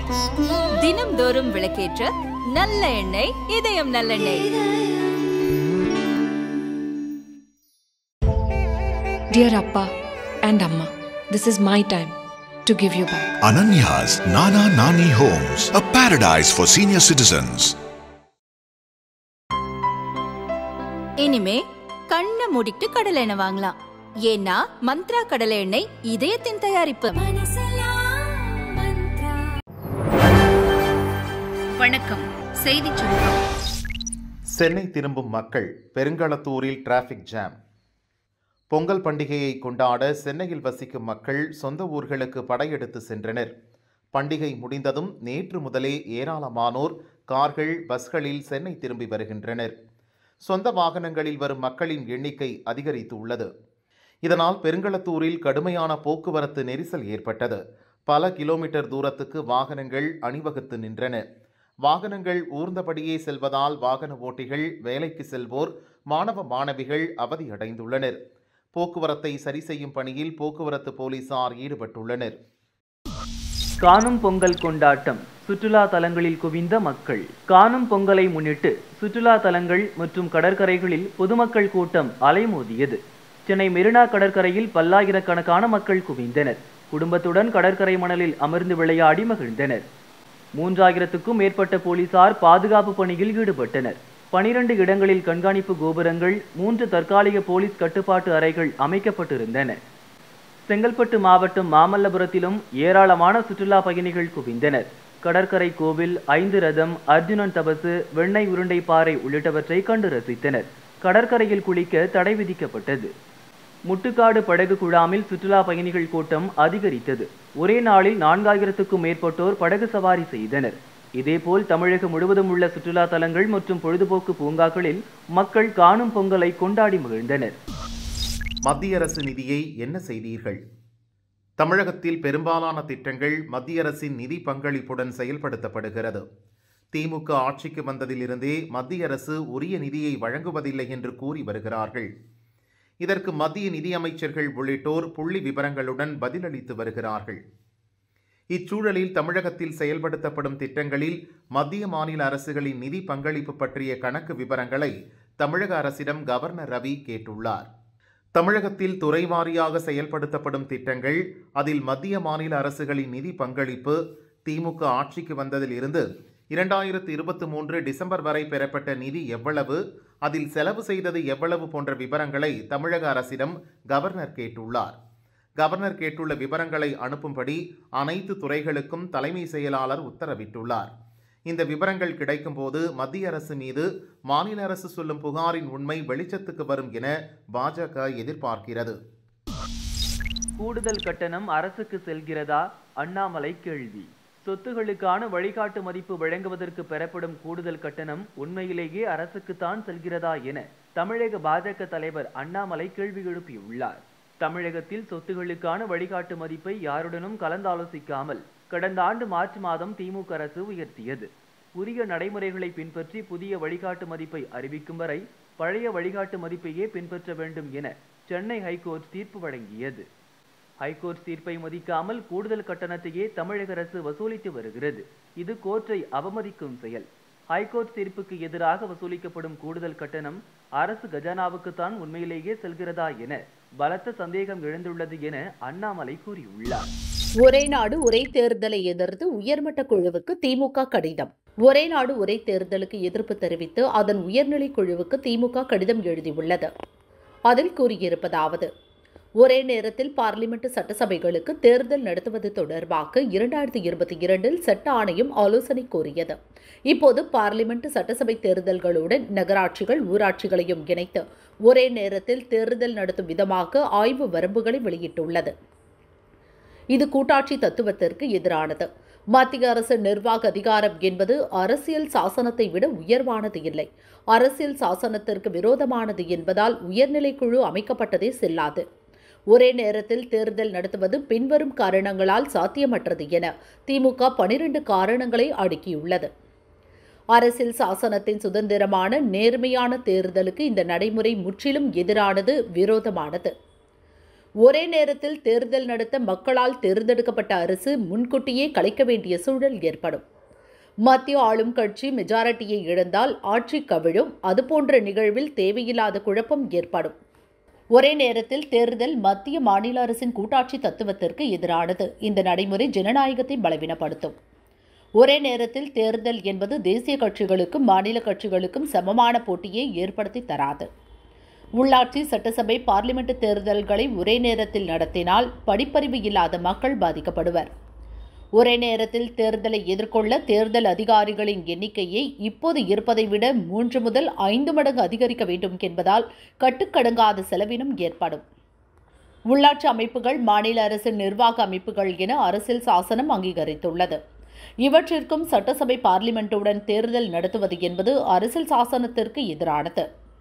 தினம்தோறும் விளக்கேற்ற நல்ல எண்ணெய் இதயம் நல்லெண்ணெய் Dear Appa and Amma, this is my time to give you back. Ananya's Nana Nani Homes, a paradise for senior citizens. இனிமே கண்ணை மூடிட்டு கடலை எண்ணெய் வாங்கலாம் ஏன்னா மந்த்ரா கடலை எண்ணெய் இதயத்தின் தயாரிப்பு வணக்கம் செய்தி சுருக்கம் சென்னை திரும்பும் மக்கள் பெருங்களத்தூரில் டிராஃபிக் ஜாம் பொங்கல் பண்டிகையை கொண்டாட சென்னையில் வசிக்கும் மக்கள் சொந்த ஊர்களுக்கு படையெடுத்து சென்றனர் பண்டிகை முடிந்ததும் நேற்று முதலே ஏராளமானோர் கார்கள் பஸ்களில் சென்னை திரும்பி வருகின்றனர் சொந்த வாகனங்களில் வரும் மக்களின் எண்ணிக்கை அதிகரித்துள்ளது இதனால் பெருங்களத்தூரில் கடுமையான போக்குவரத்து நெரிசல் ஏற்பட்டது பல கிலோமீட்டர் தூரத்துக்கு வாகனங்கள் அணிவகுத்து நின்றன வாகனங்கள் ஊர்ந்தபடியே செல்வதால் வாகன ஓட்டிகள் வேலைக்கு செல்வோர் மாணவ மாணவிகள் அவதியடைந்துள்ளனர் போக்குவரத்தை சரி செய்யும் பணியில் போக்குவரத்து போலீசார் ஈடுபட்டுள்ளனர் காணும் பொங்கல் கொண்டாட்டம் சுற்றுலா தலங்களில் குவிந்த மக்கள் காணும் பொங்கலை முன்னிட்டு சுற்றுலா தலங்கள் மற்றும் கடற்கரைகளில் பொதுமக்கள் கூட்டம் அலைமோதியது சென்னை மெரினா கடற்கரையில் பல்லாயிரக்கணக்கான மக்கள் குவிந்தனர் குடும்பத்துடன் கடற்கரை மணலில் அமர்ந்து விளையாடி மகிழ்ந்தனர் மூன்றாயிரத்துக்கும் மேற்பட்ட போலீசார் பாதுகாப்பு பணியில் ஈடுபட்டனர் பனிரெண்டு இடங்களில் கண்காணிப்பு கோபுரங்கள் மூன்று தற்காலிக போலீஸ் கட்டுப்பாட்டு அறைகள் அமைக்கப்பட்டிருந்தன செங்கல்பட்டு மாவட்டம் மாமல்லபுரத்திலும் ஏராளமான சுற்றுலா பயணிகள் குவிந்தனர் கடற்கரை கோவில் ஐந்து ரதம் அர்ஜுனன் தபசு வெண்ணெய் உருண்டை பாறை உள்ளிட்டவற்றை கண்டு ரசித்தனர் கடற்கரையில் குளிக்க தடை விதிக்கப்பட்டது முட்டுக்காடு படகு குழாமில் சுற்றுலா பயணிகள் கூட்டம் அதிகரித்தது ஒரே நாளில் நான்காயிரத்துக்கும் மேற்பட்டோர் படகு சவாரி செய்தனர் இதேபோல் தமிழகம் முழுவதும் உள்ள சுற்றுலா தலங்கள் மற்றும் பொழுதுபோக்கு பூங்காக்களில் மக்கள் காணும் பொங்கலை கொண்டாடி மகிழ்ந்தனர் மத்திய அரசு நிதியை என்ன செய்தீர்கள் தமிழகத்தில் பெரும்பாலான திட்டங்கள் மத்திய அரசின் நிதி பங்களிப்புடன் செயல்படுத்தப்படுகிறது திமுக ஆட்சிக்கு வந்ததிலிருந்தே மத்திய அரசு உரிய நிதியை வழங்குவதில்லை என்று கூறி வருகிறார்கள் இதற்கு மத்திய நிதியமைச்சர்கள் உள்ளிட்டோர் புள்ளி விவரங்களுடன் பதிலளித்து வருகிறார்கள் இச்சூழலில் தமிழகத்தில் செயல்படுத்தப்படும் திட்டங்களில் மத்திய மாநில அரசுகளின் நிதி பங்களிப்பு பற்றிய கணக்கு விவரங்களை தமிழக அரசிடம் கவர்னர் ரவி கேட்டுள்ளார் தமிழகத்தில் துறை வாரியாக செயல்படுத்தப்படும் திட்டங்கள் அதில் மத்திய மாநில அரசுகளின் நிதி பங்களிப்பு திமுக ஆட்சிக்கு வந்ததில் இருந்து இரண்டாயிரத்து இருபத்தி மூன்று டிசம்பர் வரை பெறப்பட்ட நிதி எவ்வளவு அதில் செலவு செய்தது எவ்வளவு போன்ற விவரங்களை தமிழக அரசிடம் கவர்னர் கேட்டுள்ளார் கவர்னர் கேட்டுள்ள விவரங்களை அனுப்பும்படி அனைத்து துறைகளுக்கும் தலைமை செயலாளர் உத்தரவிட்டுள்ளார் இந்த விவரங்கள் கிடைக்கும்போது மத்திய அரசு மீது மாநில அரசு சொல்லும் புகாரின் உண்மை வெளிச்சத்துக்கு வரும் என பாஜக எதிர்பார்க்கிறது கூடுதல் கட்டணம் அரசுக்கு செல்கிறதா அண்ணாமலை கேள்வி சொத்துகளுக்கான வழிகாட்டு மதிப்பு வழங்குவதற்கு பெறப்படும் கூடுதல் கட்டணம் உண்மையிலேயே அரசுக்குத்தான் செல்கிறதா என தமிழக பாஜக தலைவர் அண்ணாமலை கேள்வி எழுப்பியுள்ளார் தமிழகத்தில் சொத்துகளுக்கான வழிகாட்டு மதிப்பை யாருடனும் கலந்தாலோசிக்காமல் கடந்த ஆண்டு மார்ச் மாதம் திமுக அரசு உயர்த்தியது உரிய நடைமுறைகளை பின்பற்றி புதிய வழிகாட்டு மதிப்பை அறிவிக்கும் வரை பழைய வழிகாட்டு மதிப்பையே பின்பற்ற வேண்டும் என சென்னை ஹைகோர்ட் தீர்ப்பு வழங்கியது ஹைகோர்ட் தீர்ப்பை மதிக்காமல் கூடுதல் கட்டணத்தையே தமிழக அரசு வசூலித்து வருகிறது இது கோர்ட்டை அவமதிக்கும் செயல் ஹைகோர்ட் தீர்ப்புக்கு எதிராக வசூலிக்கப்படும் கூடுதல் கட்டணம் அரசு கஜானாவுக்குத்தான் உண்மையிலேயே செல்கிறதா என பலத்த சந்தேகம் எழுந்துள்ளது என அண்ணாமலை கூறியுள்ளார் ஒரே நாடு ஒரே தேர்தலை எதிர்த்து உயர்மட்ட குழுவுக்கு திமுக கடிதம் ஒரே நாடு ஒரே தேர்தலுக்கு எதிர்ப்பு தெரிவித்து அதன் உயர்நிலை குழுவுக்கு திமுக கடிதம் எழுதியுள்ளது அதில் கூறியிருப்பதாவது ஒரே நேரத்தில் பார்லிமெண்ட் சட்டசபைகளுக்கு தேர்தல் நடத்துவது தொடர்பாக இரண்டாயிரத்தி இருபத்தி இரண்டில் சட்ட ஆணையம் ஆலோசனை கோரியது இப்போது பார்லிமெண்ட் சட்டசபை தேர்தல்களுடன் நகராட்சிகள் ஊராட்சிகளையும் இணைத்து ஒரே நேரத்தில் தேர்தல் நடத்தும் விதமாக ஆய்வு வரம்புகளை வெளியிட்டுள்ளது இது கூட்டாட்சி தத்துவத்திற்கு எதிரானது மத்திய அரசு நிர்வாக அதிகாரம் என்பது அரசியல் சாசனத்தை விட உயர்வானது இல்லை அரசியல் சாசனத்திற்கு விரோதமானது என்பதால் உயர்நிலை குழு அமைக்கப்பட்டதே செல்லாது ஒரே நேரத்தில் தேர்தல் நடத்துவது பின்வரும் காரணங்களால் சாத்தியமற்றது என திமுக பனிரெண்டு காரணங்களை அடுக்கியுள்ளது அரசியல் சாசனத்தின் சுதந்திரமான நேர்மையான தேர்தலுக்கு இந்த நடைமுறை முற்றிலும் எதிரானது விரோதமானது ஒரே நேரத்தில் தேர்தல் நடத்த மக்களால் தேர்ந்தெடுக்கப்பட்ட அரசு முன்கூட்டியே கலைக்க வேண்டிய சூழல் ஏற்படும் மத்திய ஆளும் கட்சி மெஜாரிட்டியை இழந்தால் ஆட்சி கவிழும் அதுபோன்ற நிகழ்வில் தேவையில்லாத குழப்பம் ஏற்படும் ஒரே நேரத்தில் தேர்தல் மத்திய மாநில அரசின் கூட்டாட்சி தத்துவத்திற்கு எதிரானது இந்த நடைமுறை ஜனநாயகத்தை பலவீனப்படுத்தும் ஒரே நேரத்தில் தேர்தல் என்பது தேசிய கட்சிகளுக்கும் மாநில கட்சிகளுக்கும் சமமான போட்டியை ஏற்படுத்தி தராது உள்ளாட்சி சட்டசபை பார்லிமெண்ட் தேர்தல்களை ஒரே நேரத்தில் நடத்தினால் படிப்பறிவு இல்லாத மக்கள் பாதிக்கப்படுவர் ஒரே நேரத்தில் தேர்தலை எதிர்கொள்ள தேர்தல் அதிகாரிகளின் எண்ணிக்கையை இப்போது இருப்பதை விட மூன்று முதல் ஐந்து மடங்கு அதிகரிக்க வேண்டும் என்பதால் கட்டுக்கடங்காத செலவினம் ஏற்படும் உள்ளாட்சி அமைப்புகள் மாநில அரசின் நிர்வாக அமைப்புகள் என அரசியல் சாசனம் அங்கீகரித்துள்ளது இவற்றிற்கும் சட்டசபை பார்லிமெண்ட்டுடன் தேர்தல் நடத்துவது என்பது அரசியல் சாசனத்திற்கு எதிரானது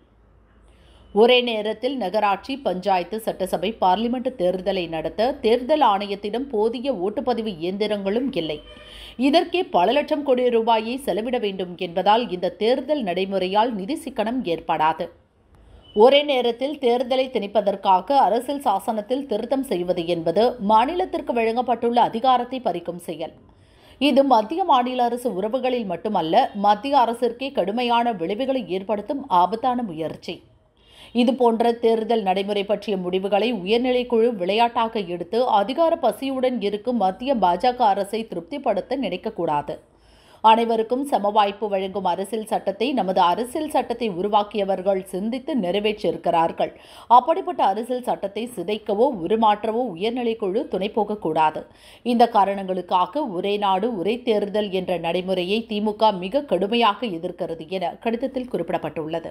ஒரே நேரத்தில் நகராட்சி பஞ்சாயத்து சட்டசபை பார்லிமெண்ட் தேர்தலை நடத்த தேர்தல் ஆணையத்திடம் போதிய ஓட்டுப்பதிவு இயந்திரங்களும் இல்லை இதற்கே பல லட்சம் கோடி ரூபாயை செலவிட வேண்டும் என்பதால் இந்த தேர்தல் நடைமுறையால் நிதி சிக்கனம் ஏற்படாது ஒரே நேரத்தில் தேர்தலை திணிப்பதற்காக அரசியல் சாசனத்தில் திருத்தம் செய்வது என்பது மாநிலத்திற்கு வழங்கப்பட்டுள்ள அதிகாரத்தை பறிக்கும் செயல் இது மத்திய மாநில அரசு உறவுகளில் மட்டுமல்ல மத்திய அரசிற்கே கடுமையான விளைவுகளை ஏற்படுத்தும் ஆபத்தான முயற்சி இதுபோன்ற தேர்தல் நடைமுறை பற்றிய முடிவுகளை உயர்நிலைக்குழு விளையாட்டாக எடுத்து அதிகார பசியுடன் இருக்கும் மத்திய பாஜக அரசை திருப்திப்படுத்த நினைக்கக்கூடாது அனைவருக்கும் சம வாய்ப்பு வழங்கும் அரசியல் சட்டத்தை நமது அரசியல் சட்டத்தை உருவாக்கியவர்கள் சிந்தித்து நிறைவேற்றியிருக்கிறார்கள் அப்படிப்பட்ட அரசியல் சட்டத்தை சிதைக்கவோ உருமாற்றவோ உயர்நிலைக்குழு துணை போகக்கூடாது இந்த காரணங்களுக்காக ஒரே நாடு ஒரே தேர்தல் என்ற நடைமுறையை திமுக மிக கடுமையாக எதிர்க்கிறது என கடிதத்தில் குறிப்பிடப்பட்டுள்ளது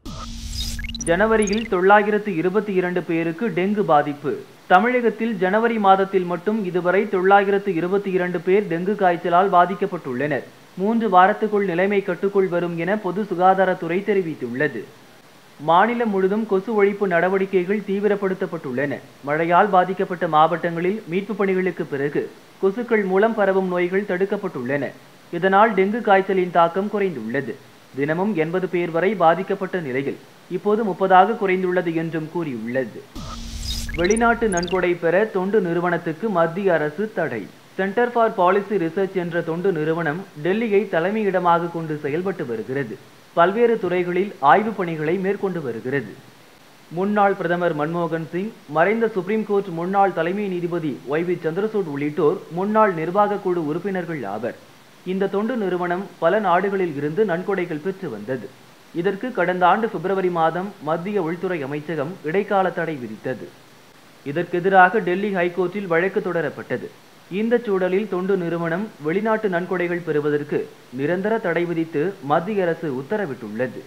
ஜனவரியில் தொள்ளாயிரத்து இருபத்தி இரண்டு பேருக்கு டெங்கு பாதிப்பு தமிழகத்தில் ஜனவரி மாதத்தில் மட்டும் இதுவரை தொள்ளாயிரத்து இருபத்தி இரண்டு பேர் டெங்கு காய்ச்சலால் பாதிக்கப்பட்டுள்ளனர் மூன்று வாரத்துக்குள் நிலைமை கட்டுக்குள் வரும் என பொது சுகாதாரத்துறை தெரிவித்துள்ளது மாநிலம் முழுதும் கொசு ஒழிப்பு நடவடிக்கைகள் தீவிரப்படுத்தப்பட்டுள்ளன மழையால் பாதிக்கப்பட்ட மாவட்டங்களில் மீட்பு பணிகளுக்கு பிறகு கொசுக்கள் மூலம் பரவும் நோய்கள் தடுக்கப்பட்டுள்ளன இதனால் டெங்கு காய்ச்சலின் தாக்கம் குறைந்துள்ளது தினமும் எண்பது பேர் வரை பாதிக்கப்பட்ட நிலையில் இப்போது முப்பதாக குறைந்துள்ளது என்றும் கூறியுள்ளது வெளிநாட்டு நன்கொடை பெற தொண்டு நிறுவனத்துக்கு மத்திய அரசு தடை சென்டர் ஃபார் பாலிசி ரிசர்ச் என்ற தொண்டு நிறுவனம் டெல்லியை தலைமையிடமாக கொண்டு செயல்பட்டு வருகிறது பல்வேறு துறைகளில் ஆய்வுப் பணிகளை மேற்கொண்டு வருகிறது முன்னாள் பிரதமர் மன்மோகன் சிங் மறைந்த சுப்ரீம் கோர்ட் முன்னாள் தலைமை நீதிபதி ஒய் வி சந்திரசூட் உள்ளிட்டோர் முன்னாள் நிர்வாக குழு உறுப்பினர்கள் ஆவர் இந்த தொண்டு நிறுவனம் பல நாடுகளில் இருந்து நன்கொடைகள் பெற்று வந்தது இதற்கு கடந்த ஆண்டு பிப்ரவரி மாதம் மத்திய உள்துறை அமைச்சகம் இடைக்கால தடை விதித்தது இதற்கெதிராக டெல்லி ஹைகோர்ட்டில் வழக்கு தொடரப்பட்டது இந்த சூழலில் தொண்டு நிறுவனம் வெளிநாட்டு நன்கொடைகள் பெறுவதற்கு நிரந்தர தடை விதித்து மத்திய அரசு உத்தரவிட்டுள்ளது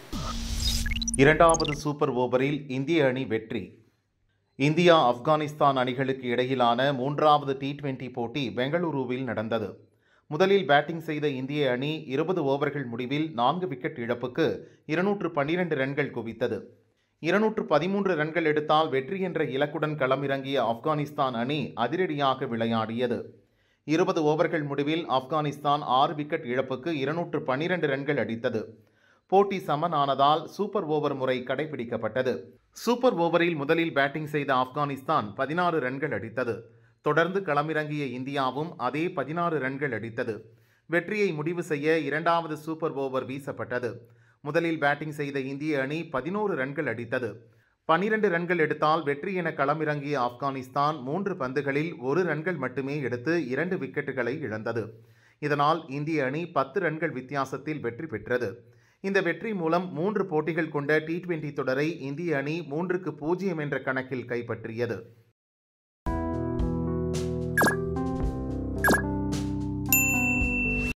இரண்டாவது சூப்பர் ஓவரில் இந்திய அணி வெற்றி இந்தியா ஆப்கானிஸ்தான் அணிகளுக்கு இடையிலான மூன்றாவது டி டுவெண்டி போட்டி பெங்களூருவில் நடந்தது முதலில் பேட்டிங் செய்த இந்திய அணி இருபது ஓவர்கள் முடிவில் நான்கு விக்கெட் இழப்புக்கு இருநூற்று பன்னிரண்டு ரன்கள் குவித்தது இருநூற்று பதிமூன்று ரன்கள் எடுத்தால் வெற்றி என்ற இலக்குடன் களமிறங்கிய ஆப்கானிஸ்தான் அணி அதிரடியாக விளையாடியது இருபது ஓவர்கள் முடிவில் ஆப்கானிஸ்தான் ஆறு விக்கெட் இழப்புக்கு இருநூற்று பன்னிரண்டு ரன்கள் அடித்தது போட்டி சமனானதால் சூப்பர் ஓவர் முறை கடைபிடிக்கப்பட்டது சூப்பர் ஓவரில் முதலில் பேட்டிங் செய்த ஆப்கானிஸ்தான் பதினாறு ரன்கள் அடித்தது தொடர்ந்து களமிறங்கிய இந்தியாவும் அதே பதினாறு ரன்கள் அடித்தது வெற்றியை முடிவு செய்ய இரண்டாவது சூப்பர் ஓவர் வீசப்பட்டது முதலில் பேட்டிங் செய்த இந்திய அணி பதினோரு ரன்கள் அடித்தது பனிரெண்டு ரன்கள் எடுத்தால் வெற்றி என களமிறங்கிய ஆப்கானிஸ்தான் மூன்று பந்துகளில் ஒரு ரன்கள் மட்டுமே எடுத்து இரண்டு விக்கெட்டுகளை இழந்தது இதனால் இந்திய அணி பத்து ரன்கள் வித்தியாசத்தில் வெற்றி பெற்றது இந்த வெற்றி மூலம் மூன்று போட்டிகள் கொண்ட டி டுவெண்டி தொடரை இந்திய அணி மூன்றுக்கு பூஜ்ஜியம் என்ற கணக்கில் கைப்பற்றியது